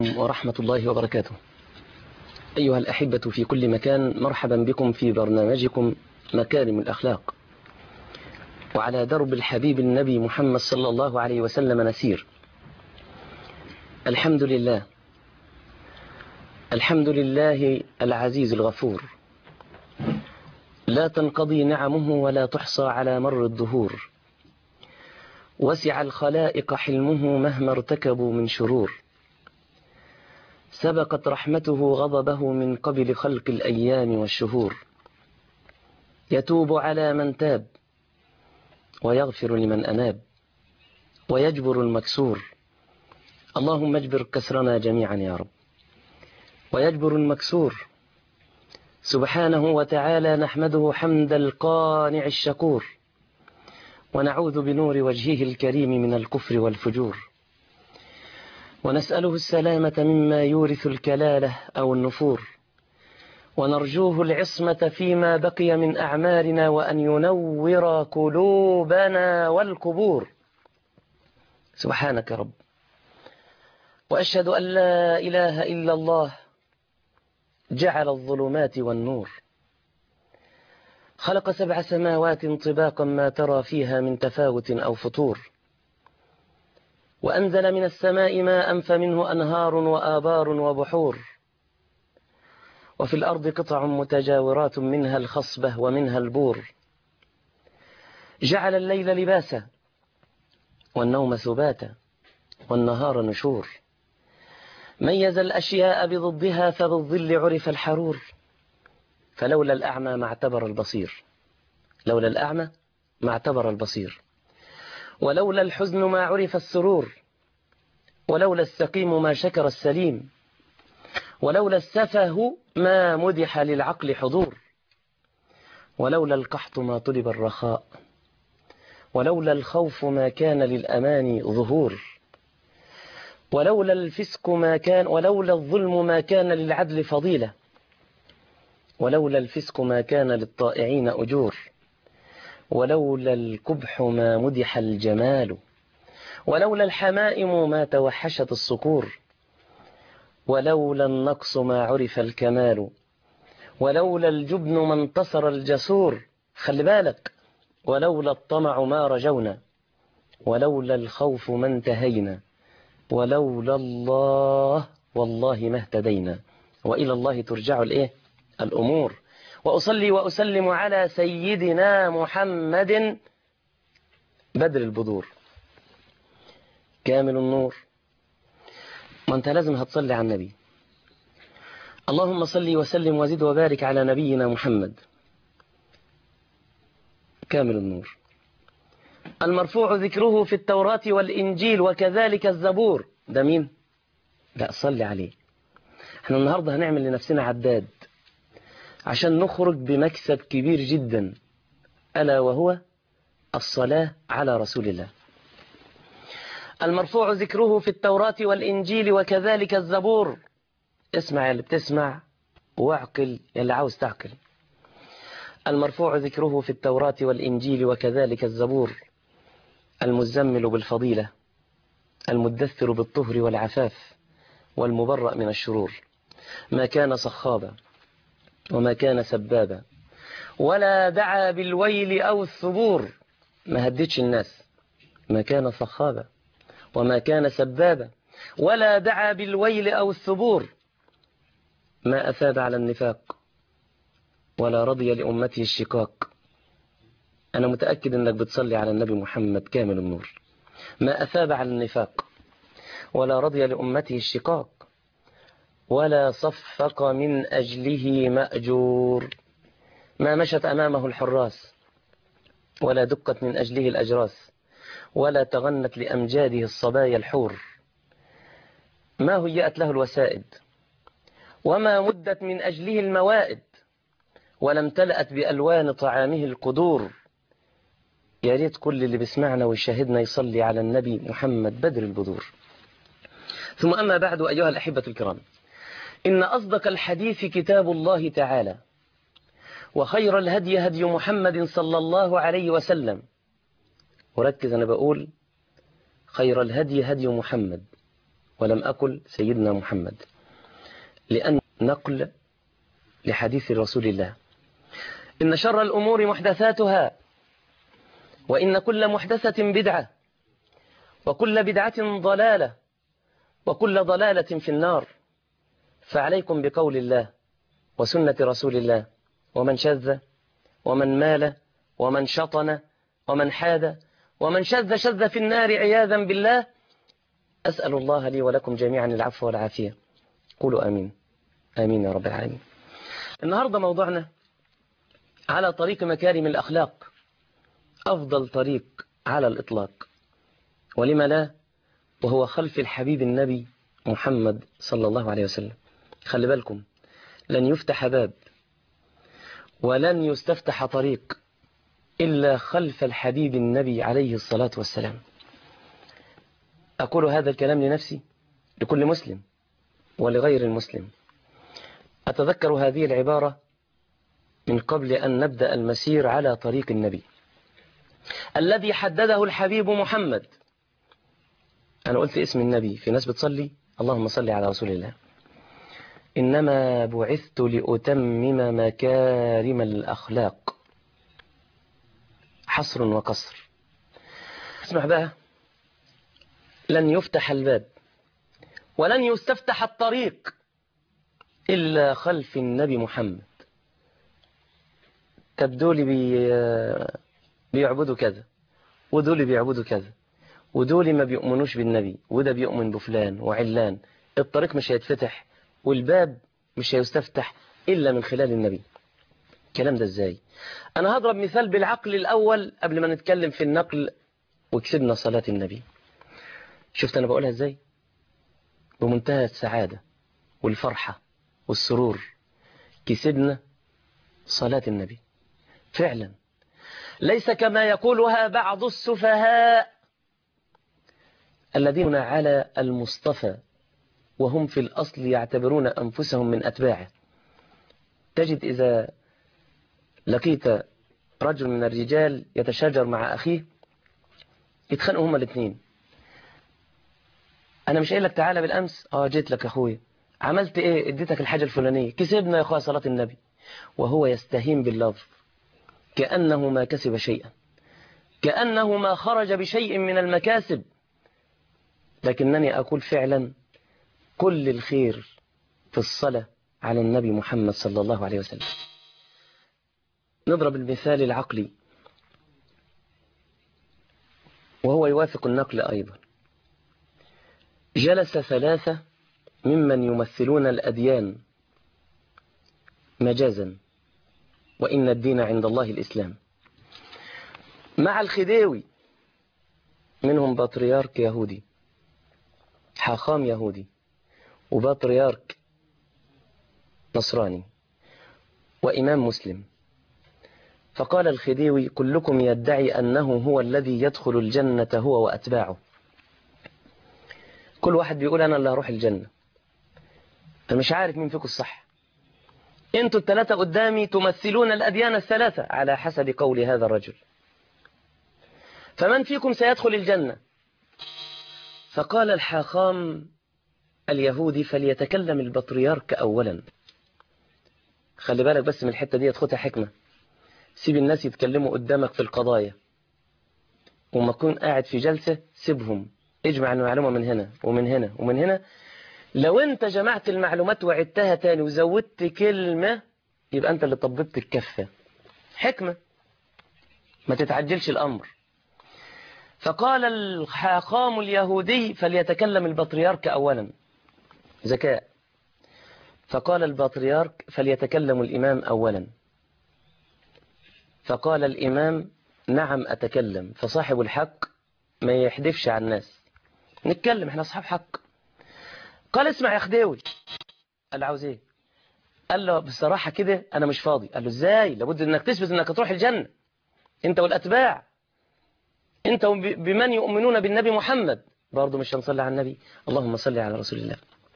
ورحمة الله وبركاته أيها الأحبة في كل مكان مرحبا بكم في برنامجكم مكارم الأخلاق وعلى درب الحبيب النبي محمد صلى الله عليه وسلم نسير الحمد لله الحمد لله العزيز الغفور لا تنقضي نعمه ولا تحصى على مر الدهور وسع الخلائق حلمه مهما ارتكبوا من شرور سبقت رحمته غضبه من قبل خلق الأيام والشهور يتوب على من تاب ويغفر لمن أناب ويجبر المكسور اللهم اجبر كسرنا جميعا يا رب ويجبر المكسور سبحانه وتعالى نحمده حمد القانع الشكور ونعوذ بنور وجهه الكريم من الكفر والفجور ونسأله السلامة مما يورث الكلالة أو النفور ونرجوه العصمة فيما بقي من أعمالنا وأن ينور قلوبنا والقبور سبحانك رب وأشهد أن لا إله إلا الله جعل الظلمات والنور خلق سبع سماوات طباقا ما ترى فيها من تفاوت أو فطور وأنزل من السماء ماء فمنه أنهار وآبار وبحور وفي الأرض قطع متجاورات منها الخصبة ومنها البور جعل الليل لباسا والنوم سباتا والنهار نشور ميز الأشياء بضدها فبالظل عرف الحرور فلولا الأعمى ما اعتبر البصير لولا الأعمى ما اعتبر البصير ولولا الحزن ما عرف السرور ولولا السقيم ما شكر السليم ولولا السفه ما مدح للعقل حضور ولولا القحط ما طلب الرخاء ولولا الخوف ما كان للأمان ظهور ولولا الفسق ما كان ولولا الظلم ما كان للعدل فضيلة ولولا الفسق ما كان للطائعين أجور ولولا الكبح ما مدح الجمال ولولا الحمائم ما توحشت الصقور ولولا النقص ما عرف الكمال ولولا الجبن ما انتصر الجسور خلي بالك ولولا الطمع ما رجونا ولولا الخوف ما انتهينا ولولا الله والله ما اهتدينا وإلى الله ترجع الإيه؟ الأمور وأصلي وأسلم على سيدنا محمد بدر البدور كامل النور ما أنت لازم هتصلي على النبي اللهم صل وسلم وزد وبارك على نبينا محمد كامل النور المرفوع ذكره في التوراة والإنجيل وكذلك الزبور ده مين؟ لا صلي عليه احنا النهاردة هنعمل لنفسنا عداد عشان نخرج بمكسب كبير جدا ألا وهو الصلاة على رسول الله المرفوع ذكره في التوراة والإنجيل وكذلك الزبور اسمع يا اللي بتسمع واعقل يا اللي عاوز تعقل المرفوع ذكره في التوراة والإنجيل وكذلك الزبور المزمل بالفضيلة المدثر بالطهر والعفاف والمبرأ من الشرور ما كان صخابا وما كان سبابا ولا دعا بالويل أو الثبور ما هددش الناس ما كان صخابا وما كان سبابا ولا دعا بالويل أو الثبور ما أثاب على النفاق ولا رضي لأمته الشقاق أنا متأكد أنك بتصلي على النبي محمد كامل النور ما أثاب على النفاق ولا رضي لأمته الشقاق ولا صفق من أجله مأجور ما مشت أمامه الحراس ولا دقت من أجله الأجراس ولا تغنت لأمجاده الصبايا الحور ما هيأت له الوسائد وما مدت من أجله الموائد ولم تلأت بألوان طعامه القدور يا ريت كل اللي بيسمعنا ويشاهدنا يصلي على النبي محمد بدر البدور ثم أما بعد أيها الأحبة الكرام إن أصدق الحديث كتاب الله تعالى وخير الهدي هدي محمد صلى الله عليه وسلم وركز أنا بقول خير الهدي هدي محمد ولم أقل سيدنا محمد لأن نقل لحديث رسول الله إن شر الأمور محدثاتها وإن كل محدثة بدعة وكل بدعة ضلالة وكل ضلالة في النار فعليكم بقول الله وسنة رسول الله ومن شذ ومن مال ومن شطن ومن حاد ومن شذ شذ في النار عياذا بالله أسأل الله لي ولكم جميعا العفو والعافية قولوا آمين آمين يا رب العالمين النهاردة موضوعنا على طريق مكارم الأخلاق أفضل طريق على الإطلاق ولما لا وهو خلف الحبيب النبي محمد صلى الله عليه وسلم خلي بالكم لن يفتح باب ولن يستفتح طريق إلا خلف الحبيب النبي عليه الصلاة والسلام أقول هذا الكلام لنفسي لكل مسلم ولغير المسلم أتذكر هذه العبارة من قبل أن نبدأ المسير على طريق النبي الذي حدده الحبيب محمد أنا قلت اسم النبي في ناس بتصلي اللهم صل على رسول الله إنما بعثت لأتمم مكارم الأخلاق حصر وقصر اسمع بقى لن يفتح الباب ولن يستفتح الطريق إلا خلف النبي محمد طب دول بي... بيعبدوا كذا ودول بيعبدوا كذا ودول ما بيؤمنوش بالنبي وده بيؤمن بفلان وعلان الطريق مش هيتفتح والباب مش هيستفتح إلا من خلال النبي الكلام ده ازاي أنا هضرب مثال بالعقل الأول قبل ما نتكلم في النقل وكسبنا صلاة النبي شفت أنا بقولها ازاي بمنتهى السعادة والفرحة والسرور كسبنا صلاة النبي فعلا ليس كما يقولها بعض السفهاء الذين على المصطفى وهم في الأصل يعتبرون أنفسهم من أتباعه تجد إذا لقيت رجل من الرجال يتشاجر مع أخيه يتخانقوا هما الاثنين أنا مش قايل لك تعالى بالأمس آه جيت لك يا أخويا عملت إيه اديتك الحاجة الفلانية كسبنا يا أخويا صلاة النبي وهو يستهين باللفظ كأنه ما كسب شيئا كأنه ما خرج بشيء من المكاسب لكنني أقول فعلا كل الخير في الصلاة على النبي محمد صلى الله عليه وسلم نضرب المثال العقلي وهو يوافق النقل أيضا جلس ثلاثة ممن يمثلون الأديان مجازا وإن الدين عند الله الإسلام مع الخديوي منهم بطريرك يهودي حاخام يهودي وبطريرك نصراني وإمام مسلم فقال الخديوي كلكم يدعي أنه هو الذي يدخل الجنة هو وأتباعه كل واحد بيقول أنا اللي هروح الجنة أنا مش عارف مين فيكم الصح انتوا الثلاثة قدامي تمثلون الأديان الثلاثة على حسب قول هذا الرجل فمن فيكم سيدخل الجنة فقال الحاخام اليهودي فليتكلم البطريرك أولا خلي بالك بس من الحتة دي خدها حكمة سيب الناس يتكلموا قدامك في القضايا وما تكون قاعد في جلسة سيبهم اجمع المعلومة من هنا ومن هنا ومن هنا لو انت جمعت المعلومات وعدتها تاني وزودت كلمة يبقى انت اللي طببت الكفة حكمة ما تتعجلش الأمر فقال الحاقام اليهودي فليتكلم البطريرك أولا ذكاء فقال البطريرك فليتكلم الإمام أولا فقال الإمام نعم أتكلم فصاحب الحق ما يحدفش على الناس نتكلم احنا أصحاب حق قال اسمع يا خديوي قال له عاوز ايه قال له بصراحة كده أنا مش فاضي قال له ازاي لابد انك تثبت انك تروح الجنة انت والأتباع انت بمن يؤمنون بالنبي محمد برضه مش هنصلي على النبي اللهم صل على رسول الله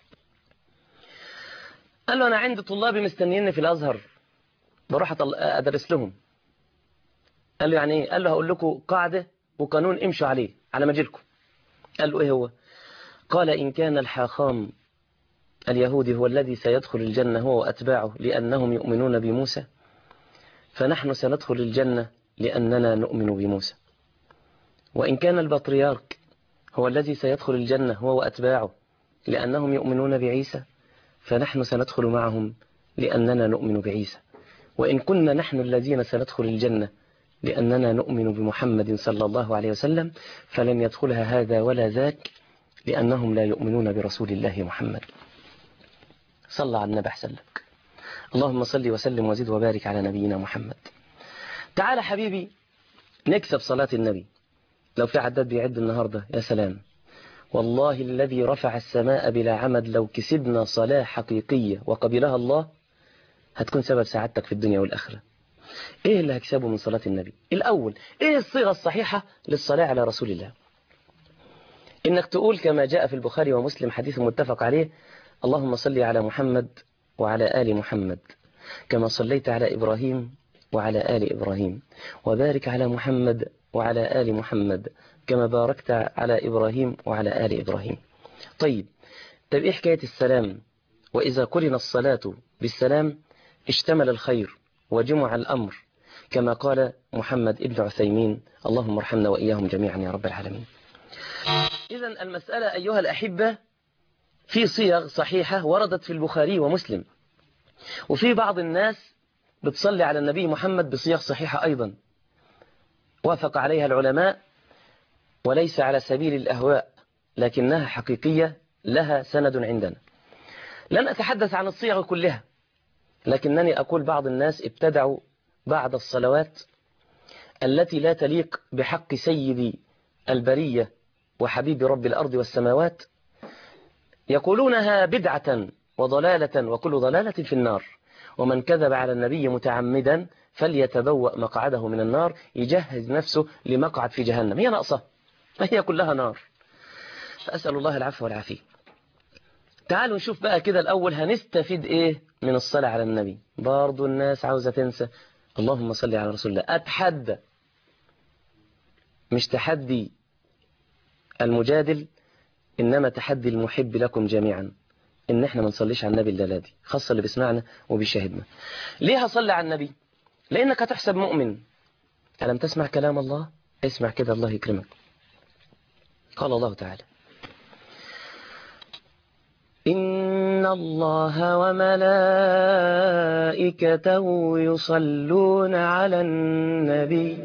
قال له أنا عندي طلابي مستنيني في الأزهر بروح أدرس لهم قال له يعني ايه قال له هقول لكم قاعدة وقانون امشوا عليه على مجيلكم قال له ايه هو قال إن كان الحاخام اليهودي هو الذي سيدخل الجنة هو وأتباعه لأنهم يؤمنون بموسى فنحن سندخل الجنة لأننا نؤمن بموسى وإن كان البطريرك هو الذي سيدخل الجنة هو وأتباعه لأنهم يؤمنون بعيسى فنحن سندخل معهم لأننا نؤمن بعيسى وإن كنا نحن الذين سندخل الجنة لأننا نؤمن بمحمد صلى الله عليه وسلم فلن يدخلها هذا ولا ذاك لأنهم لا يؤمنون برسول الله محمد صلى على النبي أحسن لك اللهم صل وسلم وزد وبارك على نبينا محمد تعال حبيبي نكسب صلاة النبي لو في عداد بيعد النهاردة يا سلام والله الذي رفع السماء بلا عمد لو كسبنا صلاة حقيقية وقبلها الله هتكون سبب سعادتك في الدنيا والآخرة ايه اللي هكسبه من صلاة النبي الاول ايه الصيغة الصحيحة للصلاة على رسول الله انك تقول كما جاء في البخاري ومسلم حديث متفق عليه اللهم صل على محمد وعلى آل محمد كما صليت على إبراهيم وعلى آل إبراهيم وبارك على محمد وعلى آل محمد كما باركت على إبراهيم وعلى آل إبراهيم طيب طب إيه حكاية السلام وإذا قرن الصلاة بالسلام اشتمل الخير وجمع الأمر كما قال محمد ابن عثيمين اللهم ارحمنا وإياهم جميعا يا رب العالمين إذا المسألة أيها الأحبة في صيغ صحيحة وردت في البخاري ومسلم وفي بعض الناس بتصلي على النبي محمد بصيغ صحيحة أيضا وافق عليها العلماء وليس على سبيل الأهواء لكنها حقيقية لها سند عندنا لن أتحدث عن الصيغ كلها لكنني أقول بعض الناس ابتدعوا بعض الصلوات التي لا تليق بحق سيد البرية وحبيب رب الأرض والسماوات يقولونها بدعة وضلالة وكل ضلالة في النار ومن كذب على النبي متعمدا فليتبوأ مقعده من النار يجهز نفسه لمقعد في جهنم هي ناقصة ما هي كلها نار فأسأل الله العفو والعافية تعالوا نشوف بقى كده الأول هنستفيد إيه من الصلاة على النبي برضو الناس عاوزة تنسى اللهم صل على رسول الله أتحدى مش تحدي المجادل إنما تحدي المحب لكم جميعا إن إحنا ما نصليش على النبي الليلة دي خاصة اللي بيسمعنا وبيشاهدنا ليه هصلي على النبي لأنك هتحسب مؤمن ألم تسمع كلام الله اسمع كده الله يكرمك قال الله تعالى إن الله وملائكته يصلون على النبي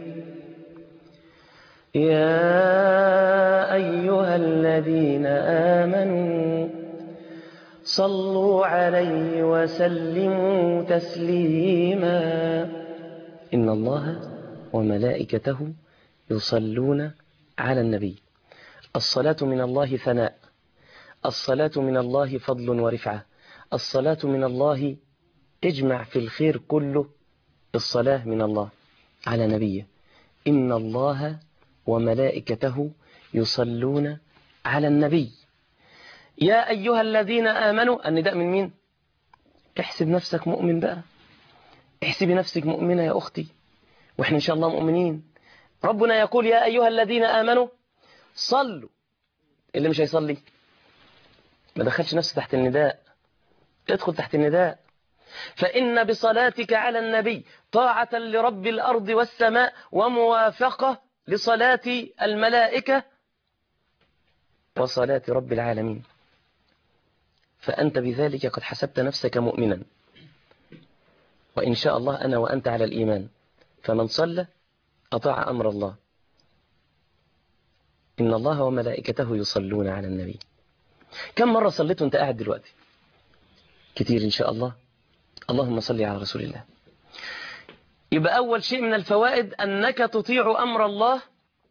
يا أيها الذين آمنوا صلوا عليه وسلموا تسليما إن الله وملائكته يصلون على النبي الصلاة من الله ثناء الصلاة من الله فضل ورفعة الصلاة من الله اجمع في الخير كله الصلاة من الله على نبيه إن الله وملائكته يصلون على النبي يا أيها الذين آمنوا النداء من مين احسب نفسك مؤمن بقى احسبي نفسك مؤمنة يا أختي وإحنا إن شاء الله مؤمنين ربنا يقول يا أيها الذين آمنوا صلوا اللي مش هيصلي ما دخلش نفسه تحت النداء ادخل تحت النداء فإن بصلاتك على النبي طاعة لرب الأرض والسماء وموافقة لصلاة الملائكة وصلاة رب العالمين فأنت بذلك قد حسبت نفسك مؤمنا وإن شاء الله أنا وأنت على الإيمان فمن صلى أطاع أمر الله إن الله وملائكته يصلون على النبي كم مرة صليت وانت قاعد دلوقتي كتير إن شاء الله اللهم صل على رسول الله يبقى أول شيء من الفوائد أنك تطيع أمر الله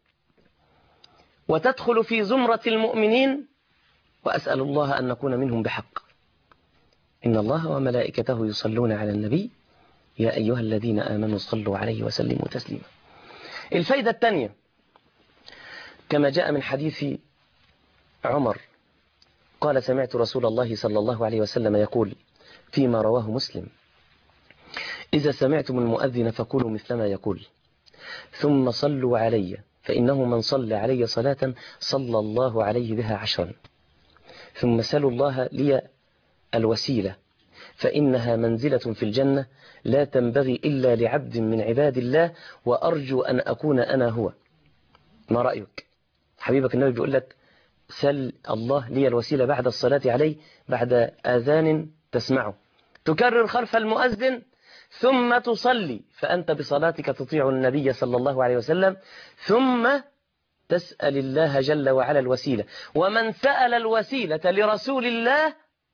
وتدخل في زمرة المؤمنين وأسأل الله أن نكون منهم بحق إن الله وملائكته يصلون على النبي يا أيها الذين آمنوا صلوا عليه وسلموا تسليما الفايدة الثانية كما جاء من حديث عمر قال سمعت رسول الله صلى الله عليه وسلم يقول فيما رواه مسلم إذا سمعتم المؤذن فقولوا مثلما يقول ثم صلوا علي فإنه من صلى علي صلاة صلى الله عليه بها عشرا ثم سلوا الله لي الوسيلة فإنها منزلة في الجنة لا تنبغي إلا لعبد من عباد الله وأرجو أن أكون أنا هو ما رأيك حبيبك النبي بيقول لك سل الله لي الوسيلة بعد الصلاة عليه بعد آذان تسمعه تكرر خلف المؤذن ثم تصلي فأنت بصلاتك تطيع النبي صلى الله عليه وسلم ثم تسأل الله جل وعلا الوسيلة ومن سأل الوسيلة لرسول الله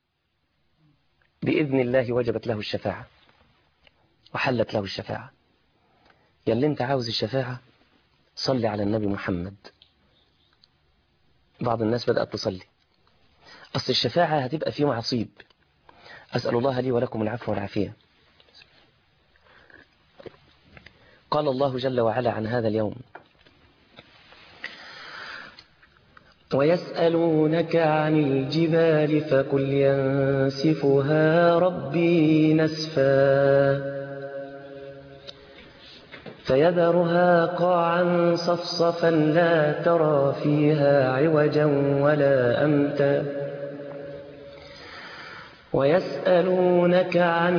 بإذن الله وجبت له الشفاعة وحلت له الشفاعة يلي انت عاوز الشفاعة صلي على النبي محمد بعض الناس بدأت تصلي أصل الشفاعة هتبقى في معصيب أسأل الله لي ولكم العفو والعافية قال الله جل وعلا عن هذا اليوم ويسألونك عن الجبال فقل ينسفها ربي نسفا فيذرها قاعا صفصفا لا ترى فيها عوجا ولا أمتا ويسألونك عن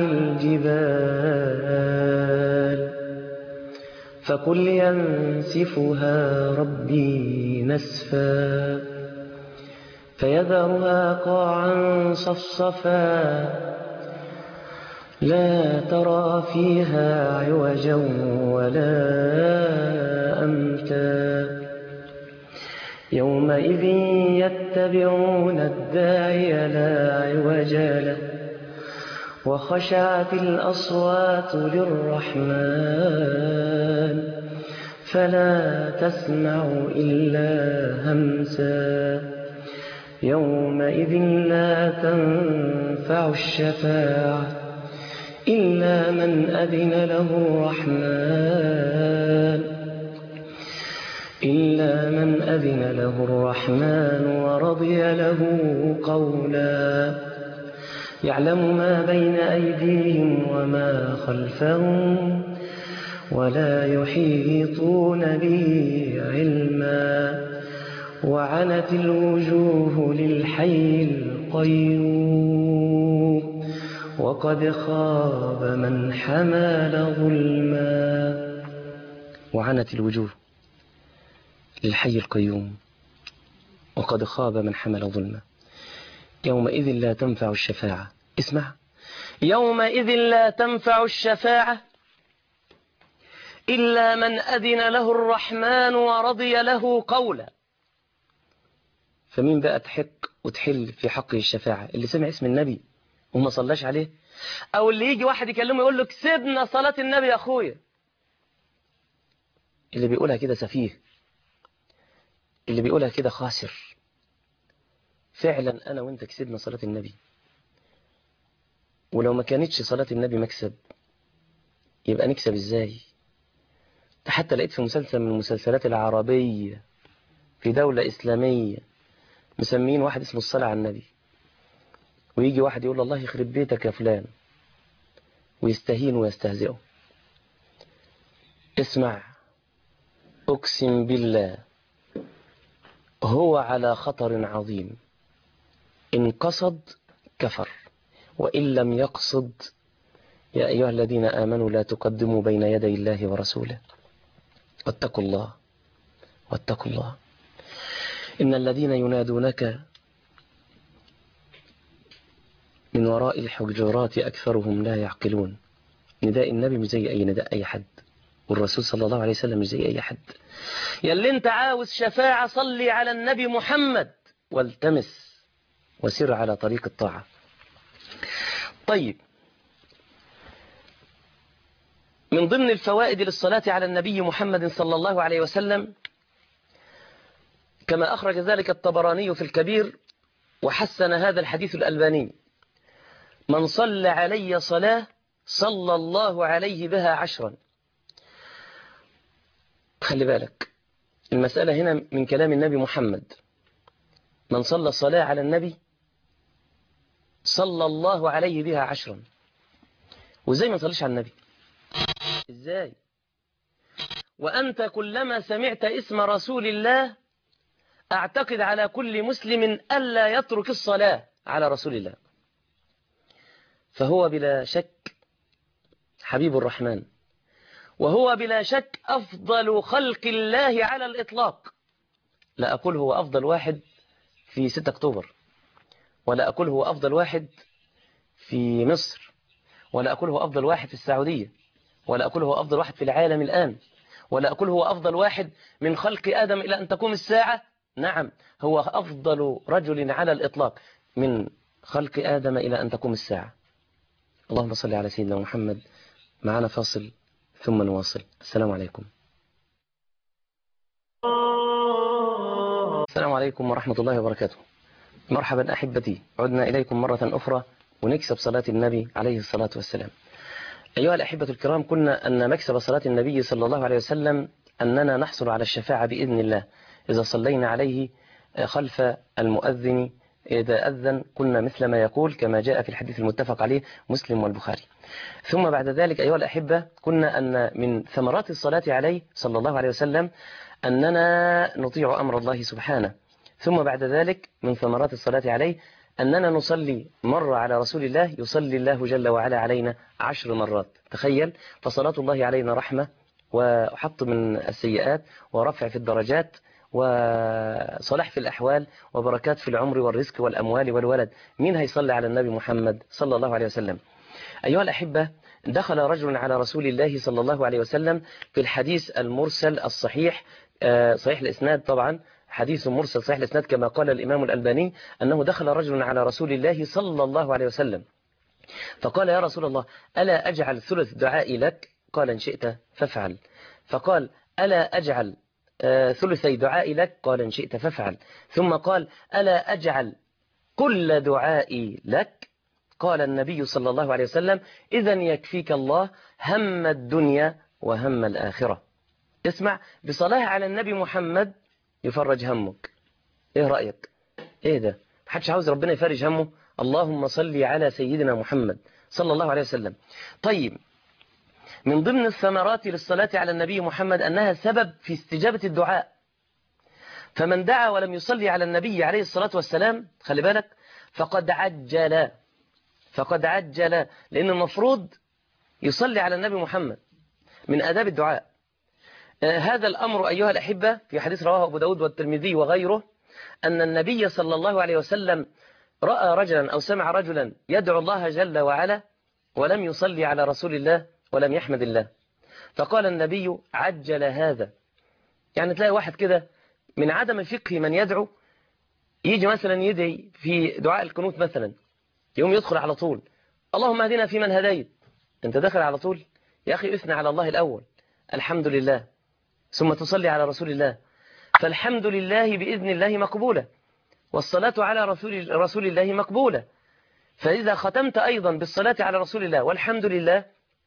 الجبال فقل ينسفها ربي نسفا فيذرها قاعا صفصفا لا ترى فيها عوجا ولا أمتا يومئذ يتبعون الداعي لا عوج له وخشعت الأصوات للرحمن فلا تسمع إلا همسا يومئذ لا تنفع الشفاعة إلا من أذن له الرحمن إلا من أذن له الرحمن ورضي له قولا يعلم ما بين أيديهم وما خلفهم ولا يحيطون به علما وعنت الوجوه للحي القيوم وقد خاب من حمل ظلما وعنت الوجوه للحي القيوم وقد خاب من حمل ظلما يومئذ لا تنفع الشفاعة اسمع يومئذ لا تنفع الشفاعة إلا من أذن له الرحمن ورضي له قولا فمين بقى تحق وتحل في حقه الشفاعة اللي سمع اسم النبي وما صلاش عليه أو اللي يجي واحد يكلمه يقول له كسبنا صلاة النبي يا أخويا اللي بيقولها كده سفيه اللي بيقولها كده خاسر فعلا أنا وانت كسبنا صلاة النبي ولو ما كانتش صلاة النبي مكسب يبقى نكسب ازاي ده حتى لقيت في مسلسل من المسلسلات العربية في دولة إسلامية مسمين واحد اسمه الصلاة على النبي ويجي واحد يقول الله يخرب بيتك يا فلان ويستهين ويستهزئه اسمع أقسم بالله هو على خطر عظيم إن قصد كفر وإن لم يقصد يا أيها الذين آمنوا لا تقدموا بين يدي الله ورسوله واتقوا الله واتقوا الله إن الذين ينادونك من وراء الحجرات أكثرهم لا يعقلون نداء النبي مش زي أي نداء أي حد والرسول صلى الله عليه وسلم مش زي أي حد يا اللي انت عاوز شفاعة صلي على النبي محمد والتمس وسر على طريق الطاعة طيب من ضمن الفوائد للصلاة على النبي محمد صلى الله عليه وسلم كما أخرج ذلك الطبراني في الكبير وحسن هذا الحديث الألباني من صلى علي صلاة صلى الله عليه بها عشرا خلي بالك المسألة هنا من كلام النبي محمد من صلى الصلاة على النبي صلى الله عليه بها عشرا وازاي ما نصليش على النبي ازاي وأنت كلما سمعت اسم رسول الله أعتقد على كل مسلم ألا يترك الصلاة على رسول الله فهو بلا شك حبيب الرحمن وهو بلا شك أفضل خلق الله على الإطلاق لا أقول هو أفضل واحد في 6 أكتوبر ولا أقول هو أفضل واحد في مصر ولا أقول هو أفضل واحد في السعودية ولا أقول هو أفضل واحد في العالم الآن ولا أقول هو أفضل واحد من خلق آدم إلى أن تقوم الساعة نعم هو أفضل رجل على الإطلاق من خلق آدم إلى أن تقوم الساعة اللهم صل على سيدنا محمد معنا فاصل ثم نواصل السلام عليكم السلام عليكم ورحمة الله وبركاته مرحبا أحبتي عدنا إليكم مرة أخرى ونكسب صلاة النبي عليه الصلاة والسلام أيها الأحبة الكرام كنا أن مكسب صلاة النبي صلى الله عليه وسلم أننا نحصل على الشفاعة بإذن الله إذا صلينا عليه خلف المؤذن إذا أذن كنا مثل ما يقول كما جاء في الحديث المتفق عليه مسلم والبخاري ثم بعد ذلك أيها الأحبة كنا أن من ثمرات الصلاة عليه صلى الله عليه وسلم أننا نطيع أمر الله سبحانه ثم بعد ذلك من ثمرات الصلاة عليه أننا نصلي مرة على رسول الله يصلي الله جل وعلا علينا عشر مرات تخيل فصلاة الله علينا رحمة وحط من السيئات ورفع في الدرجات وصلاح في الأحوال وبركات في العمر والرزق والأموال والولد مين هيصلي على النبي محمد صلى الله عليه وسلم أيها الأحبة دخل رجل على رسول الله صلى الله عليه وسلم في الحديث المرسل الصحيح صحيح الإسناد طبعا حديث مرسل صحيح الإسناد كما قال الإمام الألباني أنه دخل رجل على رسول الله صلى الله عليه وسلم فقال يا رسول الله ألا أجعل ثلث دعائي لك قال إن شئت فافعل فقال ألا أجعل ثلثي دعائي لك قال إن شئت فافعل ثم قال ألا أجعل كل دعائي لك قال النبي صلى الله عليه وسلم إذا يكفيك الله هم الدنيا وهم الآخرة اسمع بصلاة على النبي محمد يفرج همك ايه رأيك ايه ده محدش عاوز ربنا يفرج همه اللهم صل على سيدنا محمد صلى الله عليه وسلم طيب من ضمن الثمرات للصلاة على النبي محمد أنها سبب في استجابة الدعاء فمن دعا ولم يصلي على النبي عليه الصلاة والسلام خلي بالك فقد عجل فقد عجل لأن المفروض يصلي على النبي محمد من آداب الدعاء هذا الأمر أيها الأحبة في حديث رواه أبو داود والترمذي وغيره أن النبي صلى الله عليه وسلم رأى رجلا أو سمع رجلا يدعو الله جل وعلا ولم يصلي على رسول الله ولم يحمد الله فقال النبي عجل هذا يعني تلاقي واحد كده من عدم الفقه من يدعو يجي مثلا يدعي في دعاء القنوت مثلا يوم يدخل على طول اللهم اهدنا في من هديت انت داخل على طول يا أخي اثنى على الله الأول الحمد لله ثم تصلي على رسول الله فالحمد لله بإذن الله مقبولة والصلاة على رسول, رسول الله مقبولة فإذا ختمت أيضا بالصلاة على رسول الله والحمد لله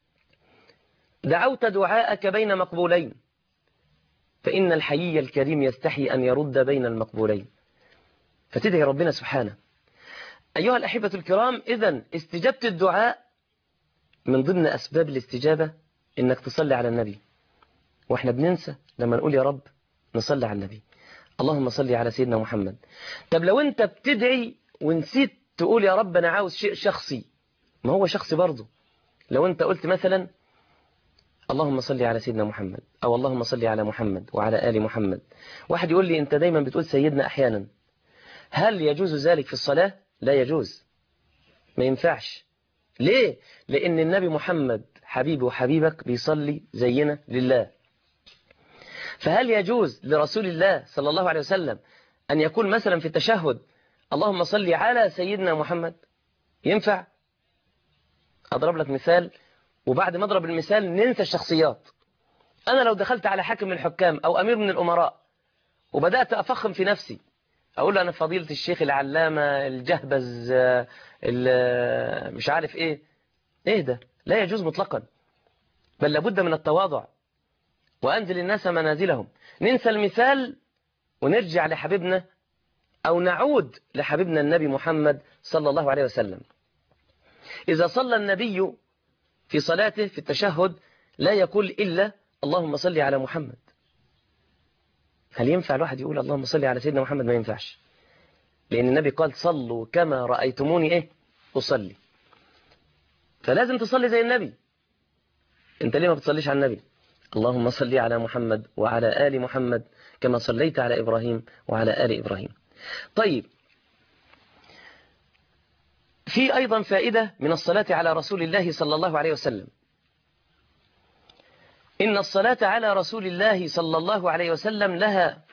دعوت دعاءك بين مقبولين فإن الحيي الكريم يستحي أن يرد بين المقبولين فتدعي ربنا سبحانه أيها الأحبة الكرام إذا استجابة الدعاء من ضمن أسباب الاستجابة إنك تصلي على النبي وإحنا بننسى لما نقول يا رب نصلي على النبي اللهم صل على سيدنا محمد طب لو أنت بتدعي ونسيت تقول يا رب أنا عاوز شيء شخصي ما هو شخصي برضه لو أنت قلت مثلا اللهم صل على سيدنا محمد أو اللهم صل على محمد وعلى آل محمد واحد يقول لي أنت دايما بتقول سيدنا أحيانا هل يجوز ذلك في الصلاة؟ لا يجوز ما ينفعش ليه؟ لأن النبي محمد حبيبي وحبيبك بيصلي زينا لله فهل يجوز لرسول الله صلى الله عليه وسلم أن يكون مثلا في التشهد اللهم صل على سيدنا محمد ينفع أضرب لك مثال وبعد ما أضرب المثال ننسى الشخصيات أنا لو دخلت على حاكم من الحكام أو أمير من الأمراء وبدأت أفخم في نفسي أقول له أنا فضيلة الشيخ العلامة الجهبز مش عارف إيه إيه ده لا يجوز مطلقا بل لابد من التواضع وأنزل الناس منازلهم ننسى المثال ونرجع لحبيبنا أو نعود لحبيبنا النبي محمد صلى الله عليه وسلم إذا صلى النبي في صلاته في التشهد لا يقول إلا اللهم صل على محمد هل ينفع الواحد يقول اللهم صل على سيدنا محمد ما ينفعش لأن النبي قال صلوا كما رأيتموني إيه أصلي فلازم تصلي زي النبي انت ليه ما بتصليش على النبي اللهم صل على محمد وعلى آل محمد كما صليت على إبراهيم وعلى آل إبراهيم طيب في أيضا فائدة من الصلاة على رسول الله صلى الله عليه وسلم إن الصلاة على رسول الله صلى الله عليه وسلم لها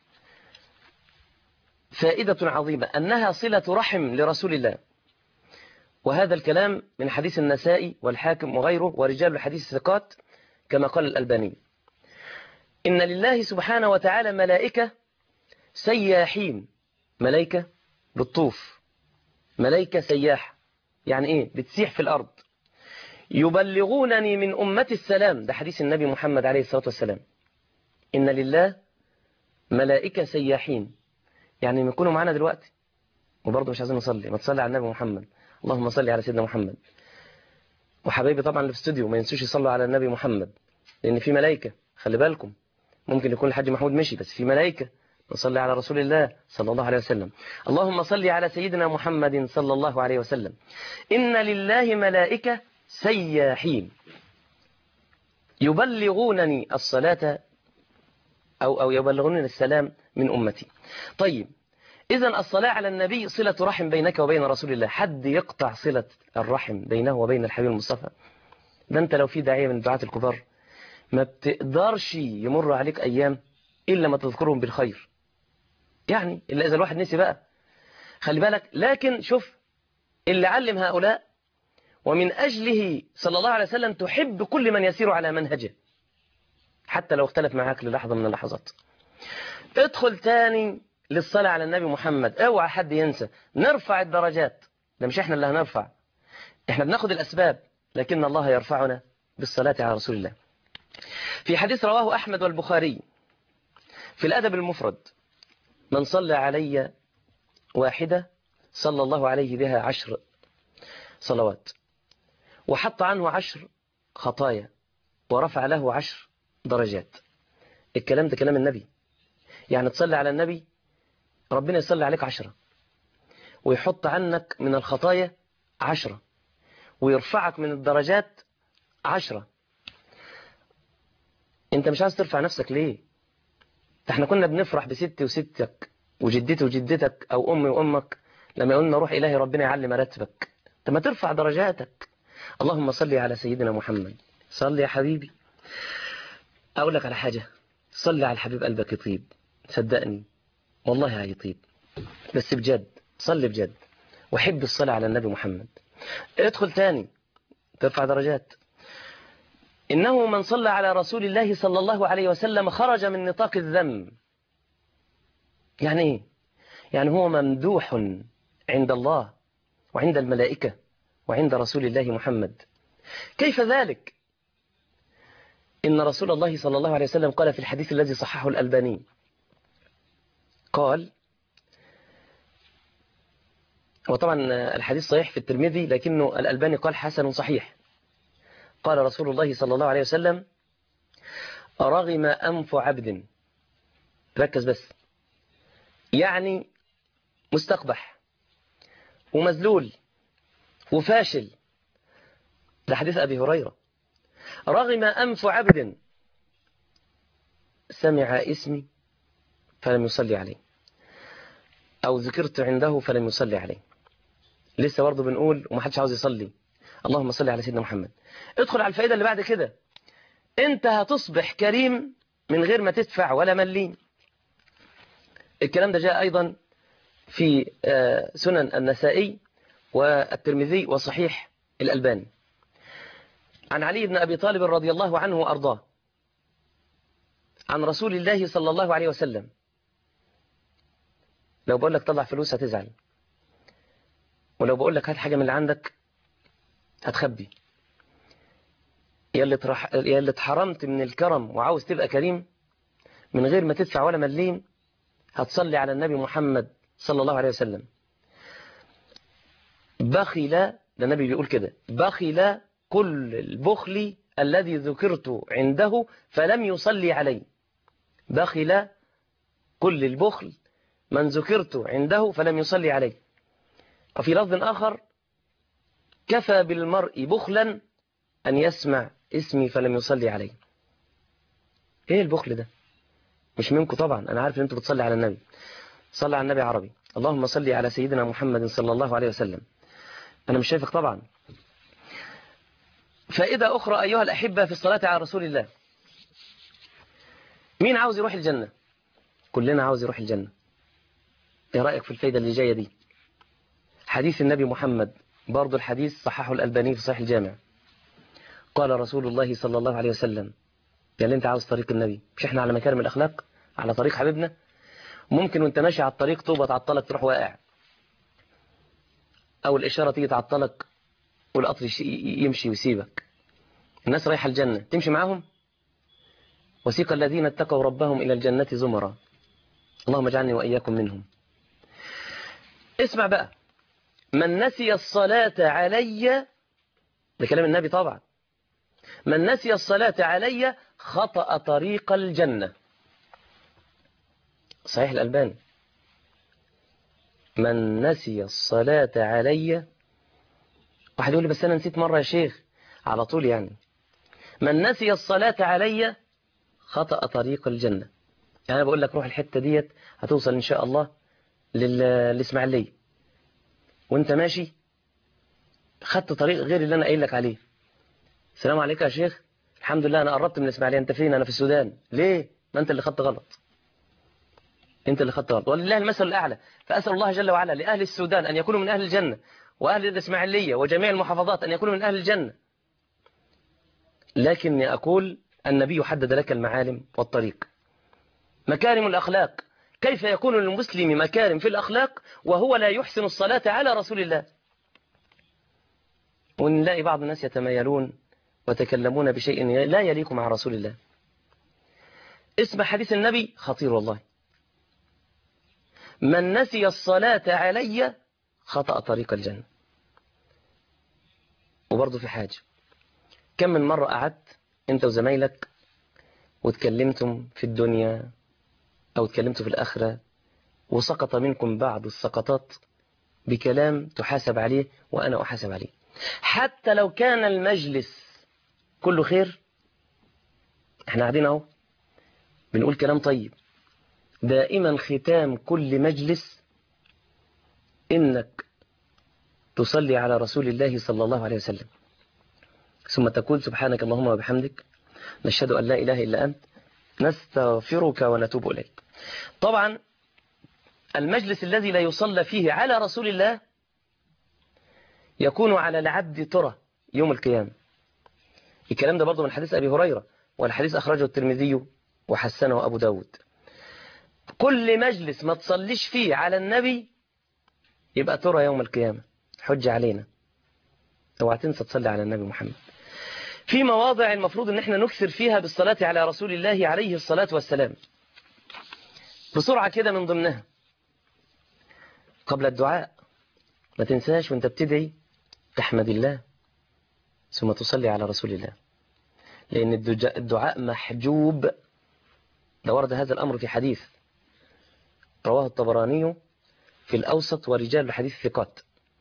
فائدة عظيمة أنها صلة رحم لرسول الله وهذا الكلام من حديث النسائي والحاكم وغيره ورجال الحديث الثقات كما قال الألباني إن لله سبحانه وتعالى ملائكة سياحين ملائكة بالطوف ملائكة سياح يعني إيه بتسيح في الأرض يبلغونني من أمة السلام ده حديث النبي محمد عليه الصلاة والسلام إن لله ملائكة سياحين يعني يكونوا معانا دلوقتي وبرضه مش عايزين نصلي ما تصلي على النبي محمد اللهم صل على سيدنا محمد وحبايبي طبعا اللي في الاستوديو ما ينسوش يصلوا على النبي محمد لأن في ملائكة خلي بالكم ممكن يكون الحاج محمود مشي بس في ملائكة نصلي على رسول الله صلى الله عليه وسلم اللهم صل على سيدنا محمد صلى الله عليه وسلم إن لله ملائكة سياحين يبلغونني الصلاة أو, أو يبلغونني السلام من أمتي طيب إذا الصلاة على النبي صلة رحم بينك وبين رسول الله حد يقطع صلة الرحم بينه وبين الحبيب المصطفى ده أنت لو في داعية من الدعاة الكبار ما بتقدرش يمر عليك أيام إلا ما تذكرهم بالخير يعني إلا إذا الواحد نسي بقى خلي بالك لكن شوف اللي علم هؤلاء ومن أجله صلى الله عليه وسلم تحب كل من يسير على منهجه حتى لو اختلف معاك للحظة من اللحظات ادخل تاني للصلاة على النبي محمد اوعى حد ينسى نرفع الدرجات ده مش احنا اللي هنرفع احنا بناخد الأسباب لكن الله يرفعنا بالصلاة على رسول الله في حديث رواه أحمد والبخاري في الأدب المفرد من صلى علي واحدة صلى الله عليه بها عشر صلوات وحط عنه عشر خطايا ورفع له عشر درجات الكلام ده كلام النبي يعني تصلي على النبي ربنا يصلي عليك عشرة ويحط عنك من الخطايا عشرة ويرفعك من الدرجات عشرة انت مش عايز ترفع نفسك ليه ده احنا كنا بنفرح بستي وستك وجدتي وجدتك او امي وامك لما قلنا روح الهي ربنا يعلي مراتبك انت ما ترفع درجاتك اللهم صل على سيدنا محمد صل يا حبيبي اقول لك على حاجة صل على الحبيب قلبك يطيب صدقني والله هيطيب بس بجد صل بجد وحب الصلاة على النبي محمد ادخل تاني ترفع درجات إنه من صلى على رسول الله صلى الله عليه وسلم خرج من نطاق الذم يعني إيه؟ يعني هو ممدوح عند الله وعند الملائكة وعند رسول الله محمد كيف ذلك؟ إن رسول الله صلى الله عليه وسلم قال في الحديث الذي صححه الألباني قال وطبعا الحديث صحيح في الترمذي لكنه الألباني قال حسن صحيح قال رسول الله صلى الله عليه وسلم رغم أنف عبد ركز بس يعني مستقبح ومذلول وفاشل ده حديث أبي هريرة رغم أنف عبد سمع اسمي فلم يصلي عليه أو ذكرت عنده فلم يصلي عليه لسه برضه بنقول ومحدش عاوز يصلي اللهم صل على سيدنا محمد ادخل على الفائدة اللي بعد كده انت هتصبح كريم من غير ما تدفع ولا مليم الكلام ده جاء أيضا في سنن النسائي والترمذي وصحيح الألباني عن علي بن أبي طالب رضي الله عنه وأرضاه عن رسول الله صلى الله عليه وسلم لو بقول لك طلع فلوس هتزعل ولو بقول لك هات حاجة من اللي عندك هتخبي يا اللي ترح... يا اللي اتحرمت من الكرم وعاوز تبقى كريم من غير ما تدفع ولا مليم هتصلي على النبي محمد صلى الله عليه وسلم بخل ده النبي بيقول كده بخل كل البخل الذي ذكرت عنده فلم يصلي عليه بخل كل البخل من ذكرت عنده فلم يصلي عليه وفي لفظ آخر كفى بالمرء بخلا أن يسمع اسمي فلم يصلي عليه ايه البخل ده مش منكم طبعا انا عارف ان انتوا بتصلي على النبي صلي على النبي عربي اللهم صل على سيدنا محمد صلى الله عليه وسلم انا مش شايفك طبعا فائدة أخرى أيها الأحبة في الصلاة على رسول الله مين عاوز يروح الجنة كلنا عاوز يروح الجنة ايه رأيك في الفايدة اللي جاية دي حديث النبي محمد برضو الحديث صححه الألباني في صحيح الجامع قال رسول الله صلى الله عليه وسلم قال انت عاوز طريق النبي مش احنا على مكارم الأخلاق على طريق حبيبنا ممكن وانت ماشي على الطريق طوبة تعطلك تروح واقع أو الإشارة تيجي تعطلك والقطر يمشي ويسيبك الناس رايحة الجنة تمشي معاهم وسيق الذين اتقوا ربهم إلى الجنة زمرا اللهم اجعلني وإياكم منهم اسمع بقى من نسي الصلاة علي ده كلام النبي طبعا من نسي الصلاة علي خطأ طريق الجنة صحيح الألباني من نسي الصلاة علي واحد يقول لي بس أنا نسيت مرة يا شيخ على طول يعني من نسي الصلاة علي خطأ طريق الجنة يعني أنا بقول لك روح الحتة ديت هتوصل إن شاء الله للإسماعيلية وانت ماشي خدت طريق غير اللي أنا قايل لك عليه السلام عليكم يا شيخ الحمد لله أنا قربت من الإسماعيلية أنت فين أنا في السودان ليه ما أنت اللي خدت غلط أنت اللي خدت غلط ولله المثل الأعلى فأسأل الله جل وعلا لأهل السودان أن يكونوا من أهل الجنة وأهل الإسماعيلية وجميع المحافظات أن يكونوا من أهل الجنة لكني أقول النبي حدد لك المعالم والطريق مكارم الأخلاق كيف يكون للمسلم مكارم في الأخلاق وهو لا يحسن الصلاة على رسول الله ونلاقي بعض الناس يتمايلون وتكلمون بشيء لا يليق مع رسول الله اسم حديث النبي خطير والله من نسي الصلاة علي خطأ طريق الجنة وبرضه في حاجة كم من مرة قعدت انت وزمايلك وتكلمتم في الدنيا او تكلمتوا في الآخرة وسقط منكم بعض السقطات بكلام تحاسب عليه وأنا أحاسب عليه حتى لو كان المجلس كله خير احنا قاعدين اهو بنقول كلام طيب دائما ختام كل مجلس إنك تصلي على رسول الله صلى الله عليه وسلم ثم تقول سبحانك اللهم وبحمدك نشهد أن لا إله إلا أنت نستغفرك ونتوب إليك طبعا المجلس الذي لا يصلى فيه على رسول الله يكون على العبد ترى يوم القيامة الكلام ده برضه من حديث أبي هريرة والحديث أخرجه الترمذي وحسنه أبو داود كل مجلس ما تصليش فيه على النبي يبقى ترى يوم القيامة حج علينا اوعى تنسى تصلي على النبي محمد في مواضع المفروض ان احنا نكثر فيها بالصلاة على رسول الله عليه الصلاة والسلام بسرعة كده من ضمنها قبل الدعاء ما تنساش وانت بتدعي تحمد الله ثم تصلي على رسول الله لأن الدعاء محجوب ده ورد هذا الأمر في حديث رواه الطبراني في الأوسط ورجال الحديث ثقات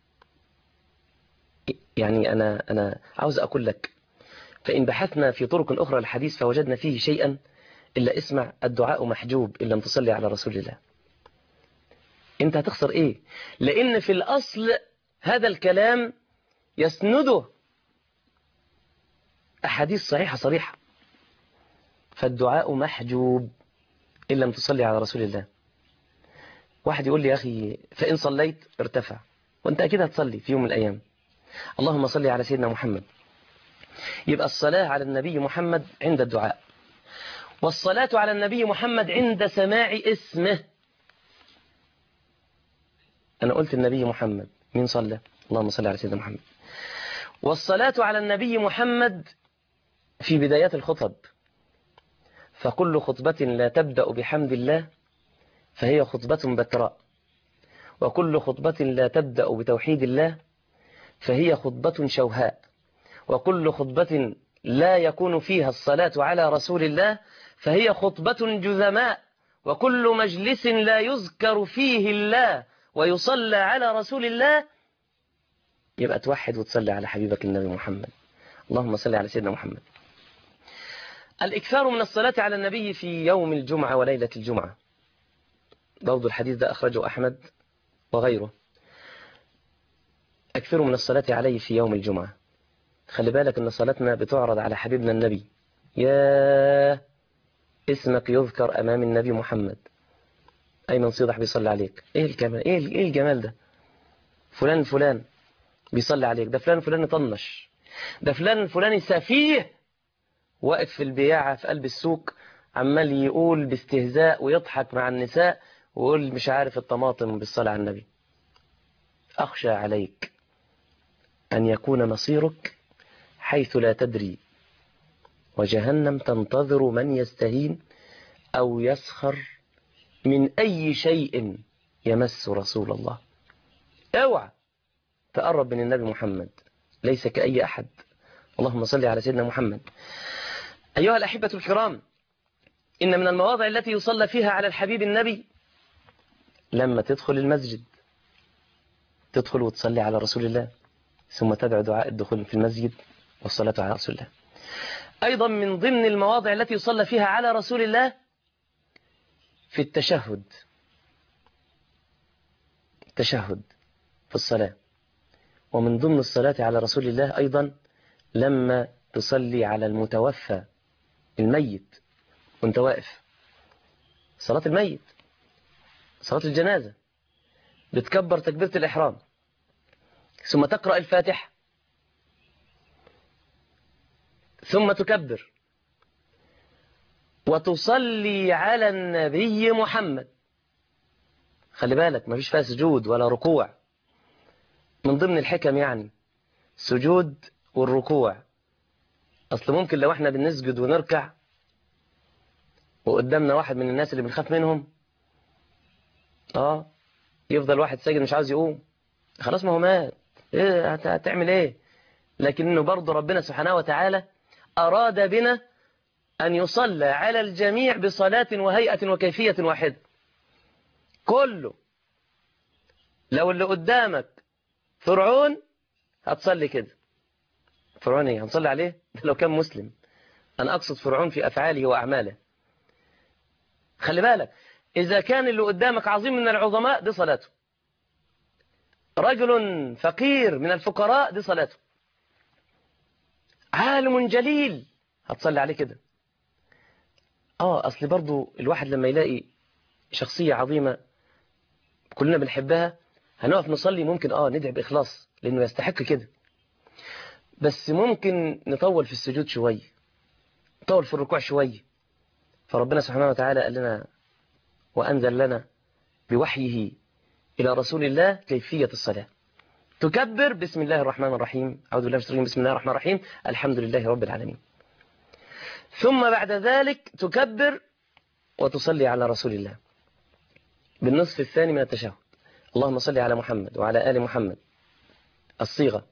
يعني أنا, أنا عاوز أقول لك فإن بحثنا في طرق أخرى للحديث فوجدنا فيه شيئا إلا اسمع الدعاء محجوب إن لم تصلي على رسول الله أنت هتخسر إيه لأن في الأصل هذا الكلام يسنده أحاديث صحيحة صريحة فالدعاء محجوب إن لم تصلي على رسول الله واحد يقول لي يا أخي فإن صليت ارتفع وانت أكيد هتصلي في يوم من الأيام اللهم صل على سيدنا محمد يبقى الصلاة على النبي محمد عند الدعاء والصلاة على النبي محمد عند سماع اسمه أنا قلت النبي محمد مين صلى اللهم صل على سيدنا محمد والصلاة على النبي محمد في بدايات الخطب فكل خطبة لا تبدأ بحمد الله فهي خطبة بتراء وكل خطبة لا تبدأ بتوحيد الله فهي خطبة شوهاء وكل خطبة لا يكون فيها الصلاة على رسول الله فهي خطبة جذماء وكل مجلس لا يذكر فيه الله ويصلى على رسول الله يبقى توحد وتصلي على حبيبك النبي محمد اللهم صل على سيدنا محمد الإكثار من الصلاة على النبي في يوم الجمعة وليلة الجمعة برضو الحديث ده أخرجه أحمد وغيره أكثروا من الصلاة عليه في يوم الجمعة خلي بالك أن صلاتنا بتعرض على حبيبنا النبي يا اسمك يذكر أمام النبي محمد أيمن صيدح بيصلي عليك إيه الجمال إيه إيه الجمال ده فلان فلان بيصلي عليك ده فلان فلان طنش ده فلان فلان سفيه واقف في البياعة في قلب السوق عمال يقول باستهزاء ويضحك مع النساء ويقول مش عارف الطماطم بالصلاة على النبي أخشى عليك أن يكون مصيرك حيث لا تدري وجهنم تنتظر من يستهين أو يسخر من أي شيء يمس رسول الله اوعى تقرب من النبي محمد ليس كأي أحد اللهم صل على سيدنا محمد أيها الأحبة الكرام إن من المواضع التي يصلى فيها على الحبيب النبي لما تدخل المسجد تدخل وتصلي على رسول الله ثم تدعو دعاء الدخول في المسجد والصلاة على رسول الله أيضا من ضمن المواضع التي يصلى فيها على رسول الله في التشهد التشهد في الصلاة ومن ضمن الصلاة على رسول الله أيضا لما تصلي على المتوفى الميت وانت واقف صلاة الميت صلاة الجنازة بتكبر تكبيرة الإحرام ثم تقرأ الفاتحة ثم تكبر وتصلي على النبي محمد خلي بالك ما فيش فيها سجود ولا ركوع من ضمن الحكم يعني سجود والركوع أصل ممكن لو احنا بنسجد ونركع وقدامنا واحد من الناس اللي بنخاف منهم اه يفضل واحد ساجد مش عاوز يقوم خلاص ما هو مات ايه هتعمل ايه لكنه برضه ربنا سبحانه وتعالى أراد بنا أن يصلى على الجميع بصلاة وهيئة وكيفية واحدة كله لو اللي قدامك فرعون هتصلي كده فرعون ايه هنصلي عليه ده لو كان مسلم أنا أقصد فرعون في أفعاله وأعماله خلي بالك إذا كان اللي قدامك عظيم من العظماء دي صلاته رجل فقير من الفقراء دي صلاته عالم جليل هتصلي عليه كده اه اصل برضو الواحد لما يلاقي شخصية عظيمة كلنا بنحبها هنقف نصلي ممكن اه ندعي بإخلاص لأنه يستحق كده بس ممكن نطول في السجود شوية نطول في الركوع شوية فربنا سبحانه وتعالى قال لنا وأنزل لنا بوحيه إلى رسول الله كيفية الصلاة تكبر بسم الله الرحمن الرحيم أعوذ بالله من بسم الله الرحمن الرحيم الحمد لله رب العالمين ثم بعد ذلك تكبر وتصلي على رسول الله بالنصف الثاني من التشهد اللهم صل على محمد وعلى آل محمد الصيغة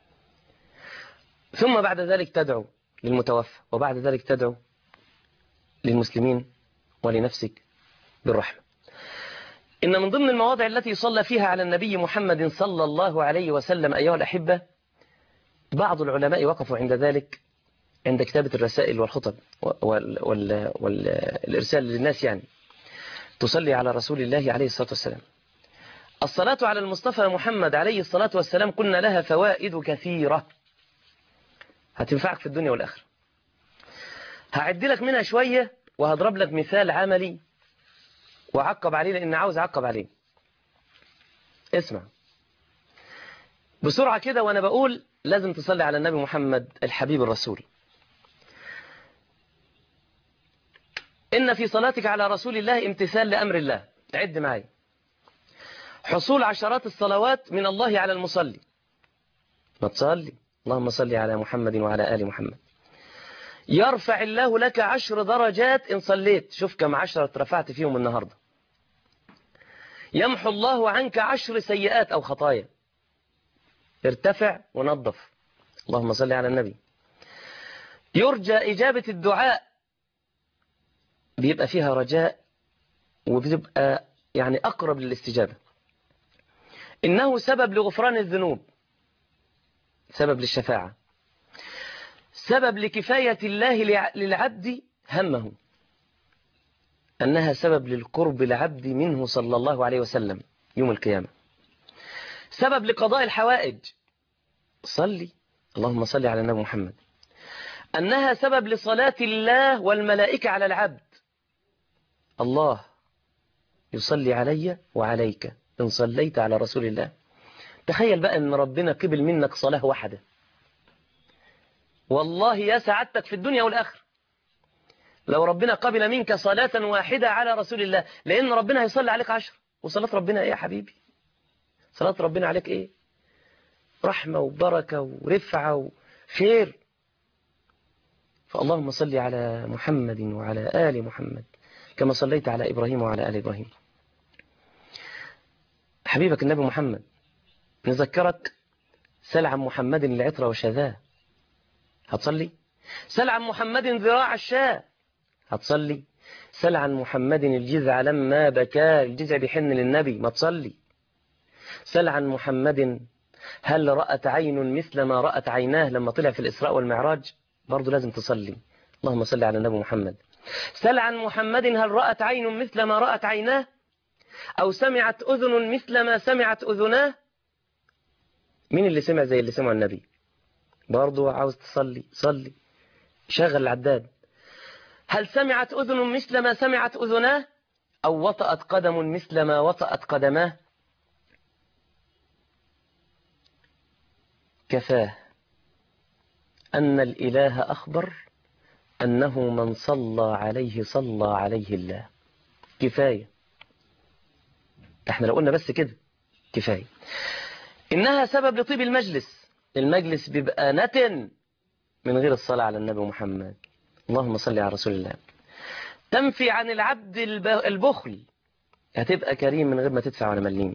ثم بعد ذلك تدعو للمتوفى وبعد ذلك تدعو للمسلمين ولنفسك بالرحمة إن من ضمن المواضع التي صلى فيها على النبي محمد صلى الله عليه وسلم أيها الأحبة بعض العلماء وقفوا عند ذلك عند كتابة الرسائل والخطب وال وال والإرسال للناس يعني تصلي على رسول الله عليه الصلاة والسلام الصلاة على المصطفى محمد عليه الصلاة والسلام قلنا لها فوائد كثيرة هتنفعك في الدنيا والآخرة هعد لك منها شوية وهضرب لك مثال عملي وعقب عليه لأن عاوز أعقب عليه اسمع بسرعة كده وأنا بقول لازم تصلي على النبي محمد الحبيب الرسول إن في صلاتك على رسول الله امتثال لأمر الله عد معي حصول عشرات الصلوات من الله على المصلي ما تصلي اللهم صل على محمد وعلى آل محمد يرفع الله لك عشر درجات إن صليت شوف كم عشرة اترفعت فيهم النهاردة يمحو الله عنك عشر سيئات أو خطايا ارتفع ونظف اللهم صل على النبي يرجى إجابة الدعاء بيبقى فيها رجاء وبتبقى يعني أقرب للاستجابة إنه سبب لغفران الذنوب سبب للشفاعة سبب لكفاية الله للعبد همه أنها سبب للقرب العبد منه صلى الله عليه وسلم يوم القيامة سبب لقضاء الحوائج صلي اللهم صل على النبي محمد أنها سبب لصلاة الله والملائكة على العبد الله يصلي علي وعليك إن صليت على رسول الله تخيل بقى أن ربنا قبل منك صلاة واحدة والله يا سعادتك في الدنيا والآخرة لو ربنا قبل منك صلاة واحدة على رسول الله لأن ربنا هيصلي عليك عشر وصلاة ربنا إيه يا حبيبي صلاة ربنا عليك إيه رحمة وبركة ورفعة وخير فاللهم صل على محمد وعلى آل محمد كما صليت على إبراهيم وعلى آل إبراهيم حبيبك النبي محمد نذكرك سل عن محمد العطر وشذاه هتصلي سل عن محمد ذراع الشاه هتصلي سل عن محمد الجذع لما بكى الجذع بيحن للنبي ما تصلي سل عن محمد هل رأت عين مثل ما رأت عيناه لما طلع في الإسراء والمعراج برضه لازم تصلي اللهم صل على النبي محمد سل عن محمد هل رأت عين مثل ما رأت عيناه أو سمعت أذن مثل ما سمعت أذناه مين اللي سمع زي اللي سمع النبي برضه عاوز تصلي صلي شغل العداد هل سمعت أذن مثل ما سمعت أذناه أو وطأت قدم مثل ما وطأت قدماه كفاه أن الإله أخبر أنه من صلى عليه صلى عليه الله كفاية احنا لو قلنا بس كده كفاية إنها سبب لطيب المجلس المجلس بيبقى نتن من غير الصلاة على النبي محمد اللهم صل على رسول الله تنفي عن العبد البخل هتبقى كريم من غير ما تدفع ولا مليم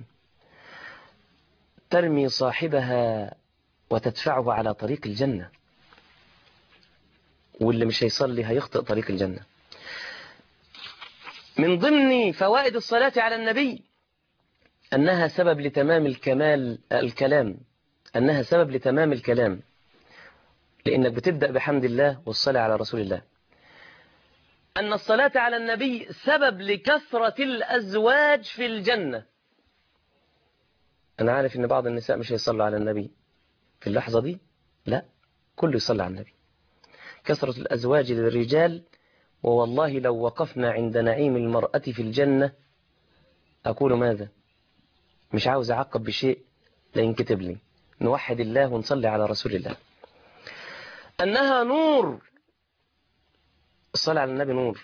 ترمي صاحبها وتدفعه على طريق الجنة واللي مش هيصلي هيخطئ طريق الجنة من ضمن فوائد الصلاة على النبي أنها سبب لتمام الكمال الكلام أنها سبب لتمام الكلام لأنك بتبدأ بحمد الله والصلاة على رسول الله أن الصلاة على النبي سبب لكثرة الأزواج في الجنة أنا عارف أن بعض النساء مش هيصلوا على النبي في اللحظة دي لا كله يصلي على النبي كثرة الأزواج للرجال ووالله لو وقفنا عند نعيم المرأة في الجنة أقول ماذا مش عاوز أعقب بشيء لا ينكتب لي نوحد الله ونصلي على رسول الله أنها نور الصلاة على النبي نور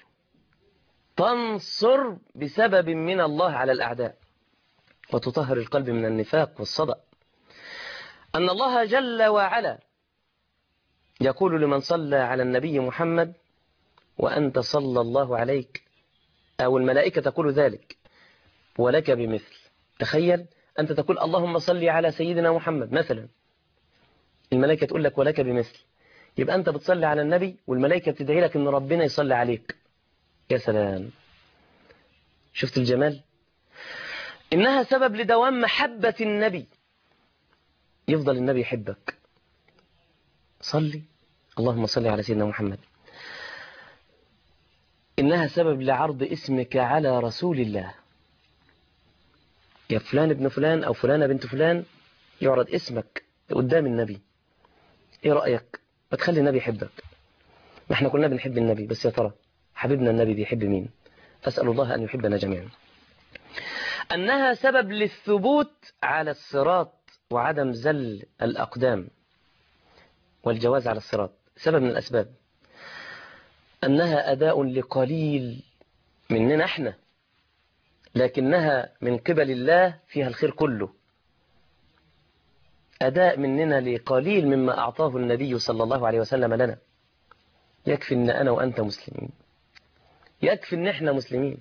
تنصر بسبب من الله على الأعداء وتطهر القلب من النفاق والصدأ أن الله جل وعلا يقول لمن صلى على النبي محمد وأنت صلى الله عليك أو الملائكة تقول ذلك ولك بمثل تخيل أنت تقول اللهم صل على سيدنا محمد مثلا الملائكة تقول لك ولك بمثل يبقى أنت بتصلي على النبي والملائكة بتدعي لك أن ربنا يصلي عليك يا سلام شفت الجمال إنها سبب لدوام محبة النبي يفضل النبي يحبك صلي اللهم صل على سيدنا محمد إنها سبب لعرض اسمك على رسول الله يا فلان ابن فلان أو فلانة بنت فلان يعرض اسمك قدام النبي ايه رأيك ما تخلي النبي يحبك ما احنا كلنا بنحب النبي بس يا ترى حبيبنا النبي بيحب مين أسأل الله أن يحبنا جميعا أنها سبب للثبوت على الصراط وعدم زل الأقدام والجواز على الصراط سبب من الأسباب أنها أداء لقليل مننا احنا لكنها من قبل الله فيها الخير كله أداء مننا لقليل مما أعطاه النبي صلى الله عليه وسلم لنا يكفي أن أنا وأنت مسلمين يكفي أن احنا مسلمين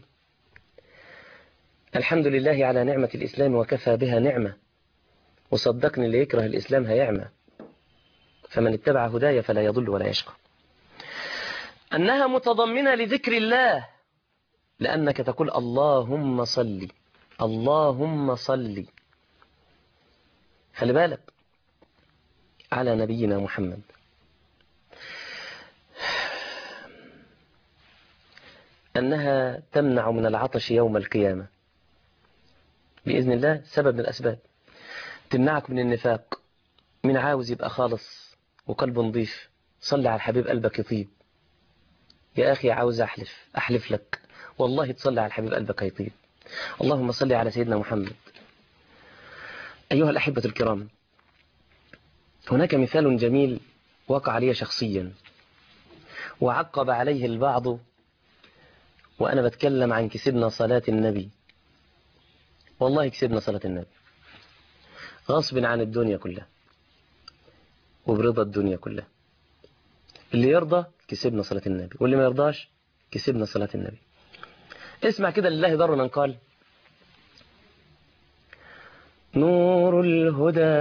الحمد لله على نعمة الإسلام وكفى بها نعمة وصدقني اللي يكره الإسلام هيعمى فمن اتبع هدايا فلا يضل ولا يشقى أنها متضمنة لذكر الله لأنك تقول اللهم صل اللهم صل خلي بالك على نبينا محمد أنها تمنع من العطش يوم القيامة بإذن الله سبب من الأسباب تمنعك من النفاق من عاوز يبقى خالص وقلب نظيف صلي على الحبيب قلبك يطيب يا أخي عاوز أحلف أحلف لك والله تصلي على الحبيب قلبك يطيب اللهم صل على سيدنا محمد أيها الأحبة الكرام هناك مثال جميل وقع لي شخصيا وعقب عليه البعض وأنا بتكلم عن كسبنا صلاة النبي والله كسبنا صلاة النبي غصب عن الدنيا كلها وبرضا الدنيا كلها اللي يرضى كسبنا صلاة النبي واللي ما يرضاش كسبنا صلاة النبي اسمع كده لله ضر من قال نور الهدى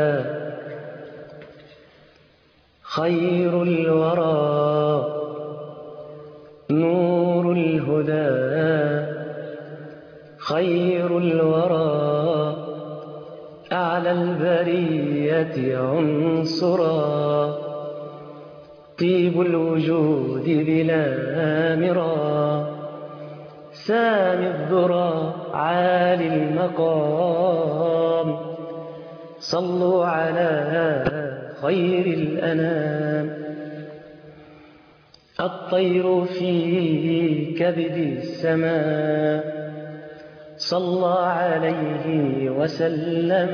خير الورى نور الهدى خير الورى أعلى البرية عنصرا طيب الوجود بلا مرى سامي الذرى عالي المقام صلوا على خير الأنام الطير في كبد السماء صلى عليه وسلم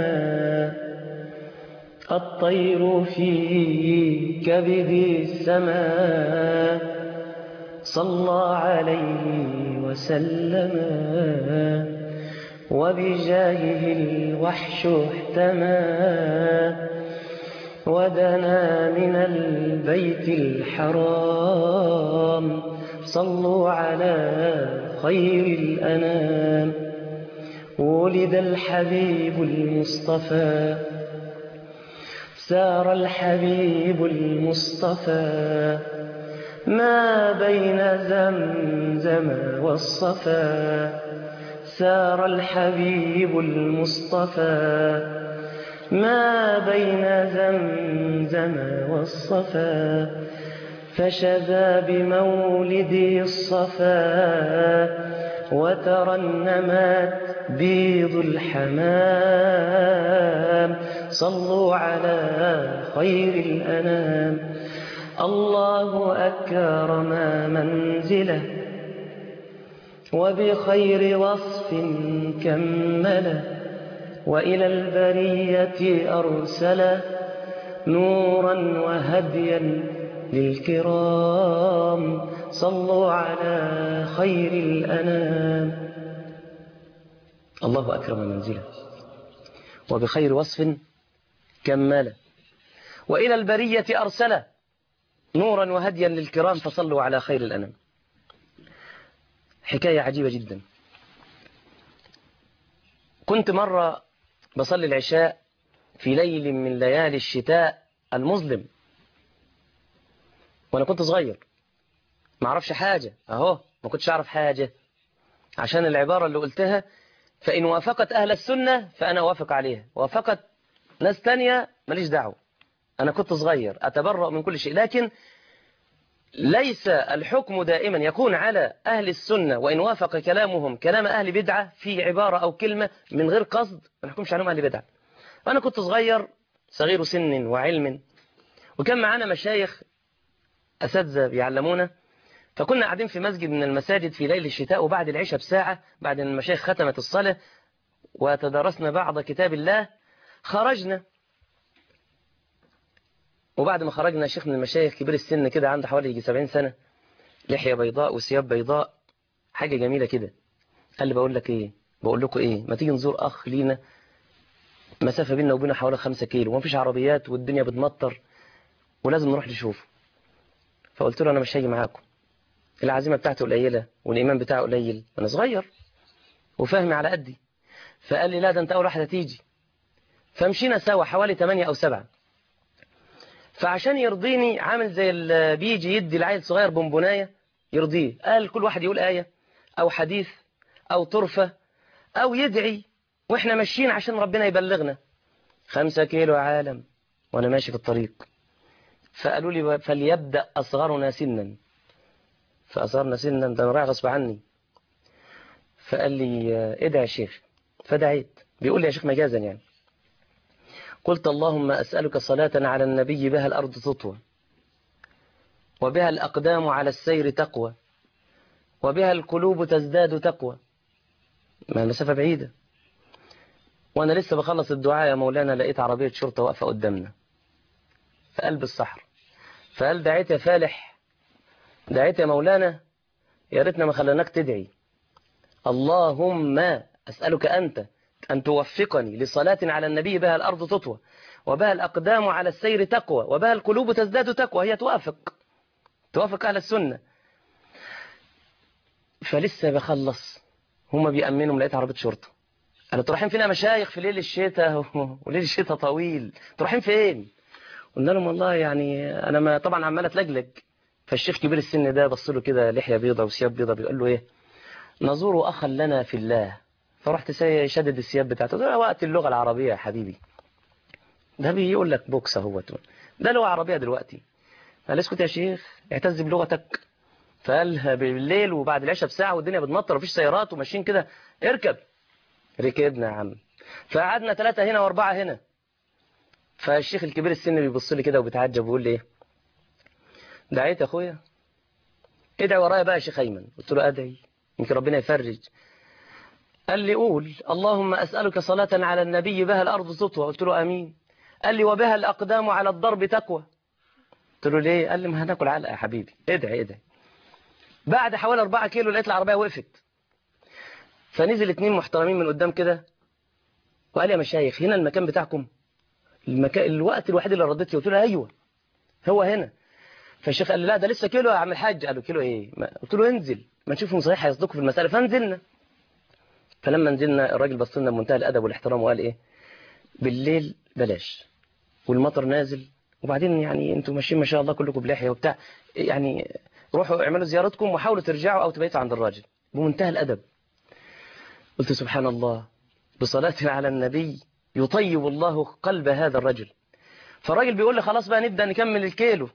الطير في كبد السماء صلى عليه وسلم وبجاهه الوحش احتمى ودنا من البيت الحرام صلوا على خير الأنام ولد الحبيب المصطفى سار الحبيب المصطفى ما بين زمزم والصفا سار الحبيب المصطفى ما بين زمزم والصفا فشذا بمولد الصفا وترنمت بيض الحمام صلوا على خير الأنام الله أكرم منزله وبخير وصف كمله وإلى البرية أرسل نورا وهديا للكرام صلوا على خير الأنام الله أكرم منزله وبخير وصف كمل وإلى البرية أرسل نورا وهديا للكرام فصلوا على خير الأنام حكاية عجيبة جدا كنت مرة بصلي العشاء في ليل من ليالي الشتاء المظلم وانا كنت صغير ما اعرفش حاجة اهو ما كنتش اعرف حاجة عشان العبارة اللي قلتها فإن وافقت أهل السنة فأنا وافق عليها وافقت ناس تانية ماليش دعوة أنا كنت صغير أتبرأ من كل شيء لكن ليس الحكم دائما يكون على أهل السنة وإن وافق كلامهم كلام أهل بدعة في عبارة أو كلمة من غير قصد ما نحكمش عليهم أهل بدعة وأنا كنت صغير صغير سن وعلم وكان معانا مشايخ أساتذة بيعلمونا فكنا قاعدين في مسجد من المساجد في ليل الشتاء وبعد العشاء بساعة بعد أن المشايخ ختمت الصلاة وتدارسنا بعض كتاب الله خرجنا وبعد ما خرجنا شيخ من المشايخ كبير السن كده عنده حوالي يجي 70 سنة لحية بيضاء وثياب بيضاء حاجة جميلة كده قال لي بقول لك ايه بقول لكم ايه ما تيجي نزور اخ لينا مسافة بيننا وبينه حوالي 5 كيلو ومفيش عربيات والدنيا بتمطر ولازم نروح نشوفه فقلت له انا مش هاجي معاكم العزيمة بتاعته قليلة والإيمان بتاعه قليل أنا صغير وفاهمي على قدي فقال لي لا ده أنت أول واحد هتيجي فمشينا سوا حوالي 8 أو 7 فعشان يرضيني عامل زي اللي بيجي يدي العيل صغير بونبونايه يرضيه قال كل واحد يقول آية أو حديث أو طرفة أو يدعي وإحنا ماشيين عشان ربنا يبلغنا خمسة كيلو عالم وأنا ماشي في الطريق فقالوا لي فليبدأ أصغرنا سنا فأصغرنا سنا ده أنا رايح غصب عني فقال لي ادعي يا شيخ فدعيت بيقول لي يا شيخ مجازا يعني قلت اللهم أسألك صلاة على النبي بها الأرض تطوى وبها الأقدام على السير تقوى وبها القلوب تزداد تقوى ما المسافة بعيدة وأنا لسه بخلص الدعاء يا مولانا لقيت عربية شرطة واقفة قدامنا في قلب الصحر فقال دعيت يا فالح دعيت يا مولانا يا ريتنا ما خليناك تدعي اللهم أسألك أنت أن توفقني لصلاة على النبي بها الأرض تطوى وبها الأقدام على السير تقوى وبها القلوب تزداد تقوى هي توافق توافق أهل السنة فلسه بخلص هما بيأمنوا لقيت عربية شرطة قالوا رايحين فينا مشايخ في ليل الشتاء وليل الشتاء طويل رايحين فين قلنا لهم والله يعني انا ما طبعا عمال اتلجلج فالشيخ كبير السن ده بص له كده لحيه بيضه وثياب بيضه بيقول له ايه نزور اخا لنا في الله فرحت شدد الثياب بتاعته ده وقت اللغه العربيه يا حبيبي ده بيقول لك بوكس اهوت ده لغه عربيه دلوقتي قال اسكت يا شيخ اعتز بلغتك فقال بالليل وبعد العشاء بساعه والدنيا بتمطر ومفيش سيارات وماشيين كده اركب ركبنا يا عم فقعدنا ثلاثة هنا واربعة هنا فالشيخ الكبير السن بيبص لي كده وبيتعجب ويقول لي ايه دعيت يا اخويا ادعي ورايا بقى يا شيخ ايمن قلت له ادعي يمكن ربنا يفرج قال لي قول اللهم اسالك صلاه على النبي بها الارض تطوى قلت له امين قال لي وبها الاقدام على الضرب تقوى قلت له ليه قال لي ما هناكل علقه يا حبيبي ادعي ادعي بعد حوالي 4 كيلو لقيت العربيه وقفت فنزل اتنين محترمين من قدام كده وقال يا مشايخ هنا المكان بتاعكم المكان الوقت الوحيد اللي رديت فيه قلت له ايوه هو هنا فالشيخ قال لي لا ده لسه كيلو يا عم الحاج قال له كيلو ايه قلت له انزل ما نشوفهم صحيح هيصدقوا في المساله فنزلنا فلما نزلنا الراجل بص لنا بمنتهى الادب والاحترام وقال ايه بالليل بلاش والمطر نازل وبعدين يعني انتوا ماشيين ما شاء الله كلكم بلحيه وبتاع يعني روحوا اعملوا زيارتكم وحاولوا ترجعوا او تبيتوا عند الراجل بمنتهى الادب قلت سبحان الله بصلاة على النبي يطيب الله قلب هذا الرجل فالراجل بيقول لي خلاص بقى نبدأ نكمل الكيلو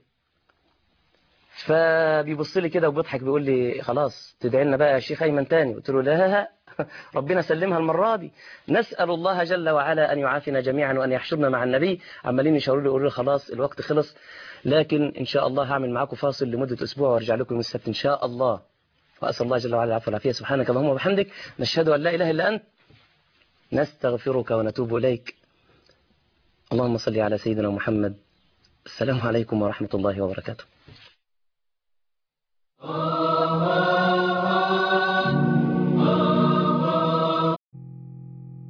فبيبص لي كده وبيضحك بيقول لي خلاص تدعي لنا بقى يا شيخ ايمن تاني قلت له لا ربنا سلمها المرة دي نسأل الله جل وعلا أن يعافينا جميعا وأن يحشرنا مع النبي عمالين يشاوروا لي يقولوا لي خلاص الوقت خلص لكن إن شاء الله هعمل معاكم فاصل لمدة أسبوع وارجع لكم يوم السبت إن شاء الله وأسأل الله جل وعلا العفو والعافية سبحانك اللهم وبحمدك نشهد أن لا إله إلا أنت نستغفرك ونتوب إليك اللهم صل على سيدنا محمد السلام عليكم ورحمة الله وبركاته